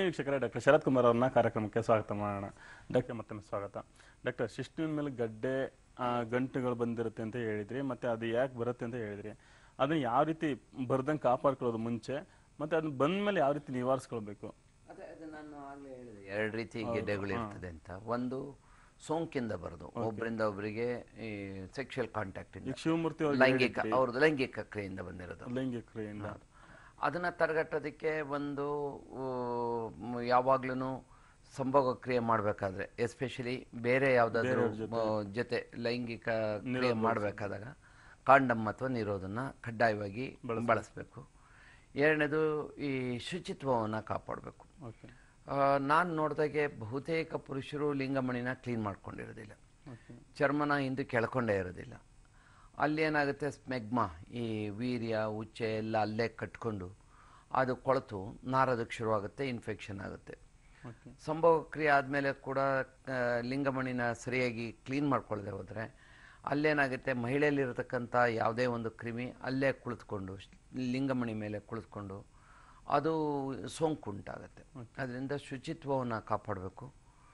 ಆತ್ಮೀಯ ವೀಕ್ಷಕರೇ ಡಾಕ್ಟರ್ ಶರತ್ ಕುಮಾರ್ ಅವ್ರನ್ನ ಕಾರ್ಯಕ್ರಮಕ್ಕೆ ಸ್ವಾಗತ ಮಾಡೋಣ ಡಾಕ್ಟರ್ ಮತ್ತೊಮ್ಮೆ ಸ್ವಾಗತ ಡಾಕ್ಟರ್ ಶಿಸ್ಟಿನ ಮೇಲೆ ಗಡ್ಡೆ ಆ, ಗಂಟುಗಳು ಬಂದಿರುತ್ತೆ ಅಂತ ಹೇಳಿದ್ರಿ ಮತ್ತೆ ಅದು ಯಾಕೆ ಬರುತ್ತೆ ಅಂತ ಹೇಳಿದ್ರಿ ಅದನ್ನ ಯಾವ ರೀತಿ ಬರ್ದಂಗೆ ಕಾಪಾಡ್ಕೊಳ್ಳೋದು ಮುಂಚೆ ಮತ್ತೆ ಅದನ್ನ ಬಂದ್ಮೇಲೆ ಯಾವ ರೀತಿ ನಿವಾರಿಸ್ಕೊಳ್ಬೇಕು ಅದೇ ಅದು ನಾನು ಆಗಲೇ ಹೇಳಿದೆ ಎರಡು ರೀತಿ ಗೆಡ್ಡೆಗಳು ಇರ್ತದೆ ಅಂತ ಒಂದು ಸೋಂಕಿಂದ ಬರೋದು ಒಬ್ಬರಿಂದ ಒಬ್ಬರಿಗೆ ಈ ಸೆಕ್ಷುವಲ್ ಕಾಂಟ್ಯಾಕ್ಟ್ ಈಗ ಶಿವಮೂರ್ತಿ ಅವ್ರಿಗೆ ಲೈಂಗಿಕ ಅವ್ರದ್ದು ಲೈಂಗಿಕ ಕ್ರಿಯೆಯಿಂದ ಬಂದಿರೋದು ಲೈಂಗಿಕ ಕ್ರಿಯೆಯಿಂದ ಅದನ್ನ ತಡೆಗಟ್ಟೋದಕ್ಕೆ ಒಂದು ಯಾವಾಗ್ಲೂ ಸಂಭೋಗ ಕ್ರಿಯೆ ಮಾಡಬೇಕಾದ್ರೆ ಎಸ್ಪೆಷಲಿ ಬೇರೆ ಯಾವುದಾದ್ರೂ ಜೊತೆ ಲೈಂಗಿಕ ಕ್ರಿಯೆ ಮಾಡಬೇಕಾದಾಗ ಕಾಂಡಮ್ ಅಥವಾ ನೀರೋದನ್ನ ಕಡ್ಡಾಯವಾಗಿ ಬಳಸಬೇಕು ಎರಡನೇದು ಈ ಶುಚಿತ್ವವನ್ನು ಕಾಪಾಡಬೇಕು ಓಕೆ ನಾನು ನೋಡಿದಾಗೆ ಬಹುತೇಕ ಪುರುಷರು ಲಿಂಗಮಣಿನ ಕ್ಲೀನ್ ಮಾಡ್ಕೊಂಡಿರೋದಿಲ್ಲ ಓಕೆ ಚರ್ಮನ ಹಿಂದೆ ಕೆಳ್ಕೊಂಡೇ ಇರೋದಿಲ್ಲ ಅಲ್ಲಿ ಏನಾಗುತ್ತೆ ಸ್ಮೆಗ್ಮಾ ಈ ವೀರ್ಯ ಉಚ್ಚೆ ಎಲ್ಲ ಅಲ್ಲೇ ಕಟ್ಕೊಂಡು ಅದು ಕೊಳೆತು ನಾರೋದಕ್ಕೆ ಶುರುವಾಗುತ್ತೆ ಇನ್ಫೆಕ್ಷನ್ ಆಗುತ್ತೆ ಓಕೆ ಸಂಭೋಗ ಕ್ರಿಯೆ ಆದಮೇಲೆ ಕೂಡ ಆ, ಲಿಂಗಮಣಿನ ಸರಿಯಾಗಿ ಕ್ಲೀನ್ ಮಾಡ್ಕೊಳ್ಳದೆ ಹೋದರೆ ಅಲ್ಲೇನಾಗುತ್ತೆ ಮಹಿಳೆಯಲ್ಲಿರತಕ್ಕಂಥ ಯಾವುದೇ ಒಂದು ಕ್ರಿಮಿ ಅಲ್ಲೇ ಕುಳಿತುಕೊಂಡು ಲಿಂಗಮಣಿ ಮೇಲೆ ಕುಳಿತುಕೊಂಡು ಅದು ಸೋಂಕು ಉಂಟಾಗುತ್ತೆ ಅದರಿಂದ ಶುಚಿತ್ವವನ್ನು ಕಾಪಾಡಬೇಕು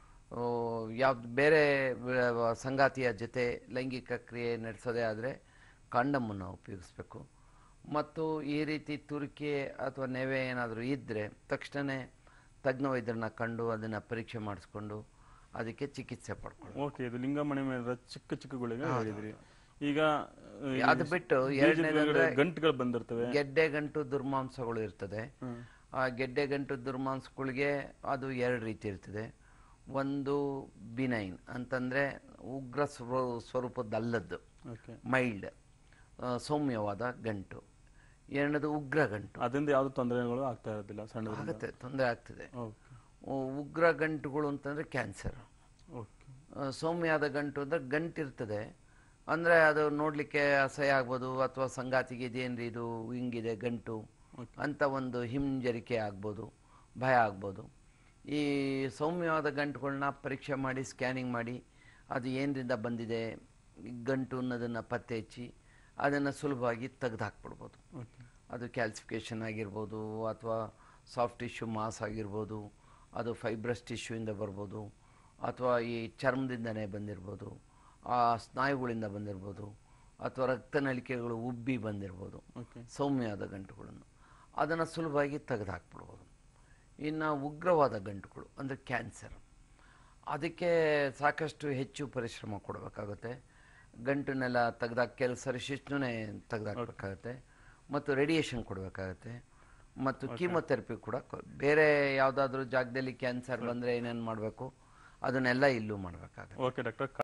ಯಾವ್ದು ಬೇರೆ ವ- ಸಂಗಾತಿಯ ಜೊತೆ ಲೈಂಗಿಕ ಕ್ರಿಯೆ ನಡೆಸೋದೇ ಆದರೆ ಕಾಂಡಮನ್ನು ಉಪಯೋಗಿಸ್ಬೇಕು ಮತ್ತು ಈ ರೀತಿ ತುರಿಕೆ ಅಥವಾ ನೆವೆ ಏನಾದರೂ ಇದ್ದರೆ ತಕ್ಷಣವೇ ತಜ್ಞ ವೈದ್ಯರನ್ನ ಕಂಡು ಅದನ್ನು ಪರೀಕ್ಷೆ ಮಾಡಿಸ್ಕೊಂಡು ಅದಕ್ಕೆ ಚಿಕಿತ್ಸೆ ಪಡ್ಕೊಳ್ಳಿ ಓಕೆ ಇದು ಲಿಂಗಮಣಿ ಮೇಲೆ ಚಿಕ್ಕ ಚಿಕ್ಕಗಳಿಗೆ ಹೇಳಿದ್ರಿ ಈಗ ಈ ಅದು ಬಿಟ್ಟು ಬೀಜದ ಎರಡನೇದು ಒಳಗಡೆ ಗಂಟುಗಳು ಬಂದಿರ್ತವೆ ಗೆಡ್ಡೆ ಗಂಟು ದುರ್ಮಾಂಸಗಳು ಇರ್ತದೆ ಹ್ಮ್. ಆ ಗೆಡ್ಡೆ ಗಂಟು ದುರ್ಮಾಂಸಗಳಿಗೆ ಅದು ಎರಡು ರೀತಿ ಇರ್ತದೆ ಒಂದು ಬಿನೈನ್ ಅಂತಂದರೆ ಉಗ್ರ ಸ್ವರೂ- ಸ್ವರೂಪದಲ್ಲದ್ದು ಓಕೆ ಮೈಲ್ಡ್ ಸೌಮ್ಯವಾದ ಗಂಟು ಎರಡನೇದು ಉಗ್ರ ಗಂಟು ಅದರಿಂದ ಯಾವ್ದು ತೊಂದರೆಗಳು ಆಗ್ತಾ ಇರೋದಿಲ್ಲ ಸಣ್ಣದ್ರಿಂದ ಆಗುತ್ತೆ ತೊಂದರೆ ಆಗ್ತದೆ ಓಕೆ ಉ- ಉಗ್ರ ಗಂಟುಗಳು ಅಂತಂದರೆ ಕ್ಯಾನ್ಸರ್ ಓಕೆ ಸೌಮ್ಯವಾದ ಗಂಟು ಅಂದರೆ ಗಂಟಿರ್ತದೆ ಅಂದರೆ ಅದು ನೋಡಲಿಕ್ಕೆ ಅಸಹ್ಯ ಆಗ್ಬೋದು ಅಥವಾ ಸಂಗಾತಿಗೆ ಇದೇನ್ರಿ ಇದು ಹಿಂಗಿದೆ ಗಂಟು ಅಂತ ಒಂದು ಹಿಂಜರಿಕೆ ಆಗ್ಬೋದು ಭಯ ಆಗ್ಬೋದು ಈ ಸೌಮ್ಯವಾದ ಗಂಟುಗಳನ್ನ ಪರೀಕ್ಷೆ ಮಾಡಿ ಸ್ಕ್ಯಾನಿಂಗ್ ಮಾಡಿ ಅದು ಏನರಿಂದ ಬಂದಿದೆ ಈ ಗಂಟು ಅನ್ನೋದನ್ನು ಪತ್ತೆ ಹಚ್ಚಿ ಅದನ್ನು ಸುಲಭವಾಗಿ ತೆಗೆದುಹಾಕ್ಬಿಡ್ಬೋದು ಓಕೆ ಅದು ಕ್ಯಾಲ್ಸಿಫಿಕೇಷನ್ ಆಗಿರ್ಬೋದು ಅಥವಾ ಸಾಫ್ಟ್ ಟಿಶ್ಯೂ ಮಾಸ್ ಆಗಿರ್ಬೋದು ಅದು ಫೈಬ್ರಸ್ ಟಿಶ್ಯೂಯಿಂದ ಬರ್ಬೋದು ಅಥವಾ ಈ ಚರ್ಮದಿಂದನೇ ಬಂದಿರ್ಬೋದು ಆ ಸ್ನಾಯುಗಳಿಂದ ಬಂದಿರ್ಬೋದು ಅಥವಾ ರಕ್ತನಳಿಕೆಗಳು ಉಬ್ಬಿ ಬಂದಿರ್ಬೋದು ಓಕೆ ಸೌಮ್ಯವಾದ ಗಂಟುಗಳನ್ನು ಅದನ್ನು ಸುಲಭವಾಗಿ ತೆಗೆದುಹಾಕ್ಬಿಡ್ಬೋದು ಇನ್ನು ಉಗ್ರವಾದ ಗಂಟುಗಳು ಅಂದರೆ ಕ್ಯಾನ್ಸರ್ ಅದಕ್ಕೆ ಸಾಕಷ್ಟು ಹೆಚ್ಚು ಪರಿಶ್ರಮ ಕೊಡಬೇಕಾಗುತ್ತೆ ಗಂಟನ್ನೆಲ್ಲ ತೆಗ್ದಾಕ ಕೆಲವು ಸರಿ ಶಿಶ್ನುನೇ ತೆಗ್ದಾಕ್ಬೇಕಾಗತ್ತೆ ಮತ್ತು ರೇಡಿಯೇಷನ್ ಕೊಡಬೇಕಾಗತ್ತೆ ಮತ್ತು ಕೀಮೊಥೆರಪಿ ಕೂಡ ಕೊ- ಬೇರೆ ಯಾವುದಾದ್ರೂ ಜಾಗದಲ್ಲಿ ಕ್ಯಾನ್ಸರ್ ಬಂದರೆ ಏನೇನು ಮಾಡಬೇಕು ಅದನ್ನೆಲ್ಲ ಇಲ್ಲೂ ಮಾಡಬೇಕಾಗತ್ತೆ ಓಕೆ ಡಾಕ್ಟರ್